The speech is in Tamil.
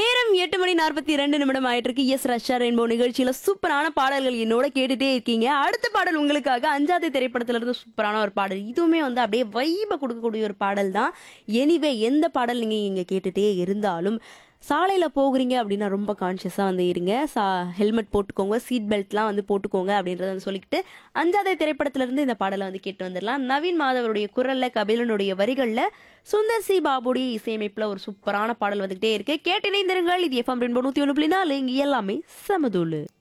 நேரம் எட்டு மணி நாற்பத்தி ரெண்டு நிமிடம் ஆயிட்டு இருக்கு எஸ் ரஷ்யா ரெயின்போ நிகழ்ச்சியில சூப்பரான பாடல்கள் என்னோட கேட்டுட்டே இருக்கீங்க அடுத்த பாடல் உங்களுக்காக அஞ்சாவது திரைப்படத்துல இருந்து சூப்பரான ஒரு பாடல் இதுவுமே வந்து அப்படியே வைப கொடுக்கக்கூடிய ஒரு பாடல் தான் எனிவே எந்த பாடல் நீங்க இங்க கேட்டுட்டே இருந்தாலும் சாலையில போகிறீங்க அப்படின்னா ரொம்ப கான்ஷியஸா வந்து இருங்க சா ஹெல்மெட் போட்டுக்கோங்க சீட் பெல்ட்லாம் வந்து போட்டுக்கோங்க அப்படின்றத வந்து சொல்லிக்கிட்டு அஞ்சாவது திரைப்படத்துல இருந்து இந்த பாடலை வந்து கேட்டு வந்துடலாம் நவீன் மாதவருடைய குரல்ல கபிலனுடைய வரிகள்ல சுந்தர் சி பாபுடைய இசையமைப்புல ஒரு சூப்பரான பாடல் வந்துகிட்டே இருக்கு கேட்டினைந்திருங்கள் இது எஃப்எம் ரெண்டு நூத்தி ஒன்று புள்ளி நாலு இங்க எல்லாமே சமதூளு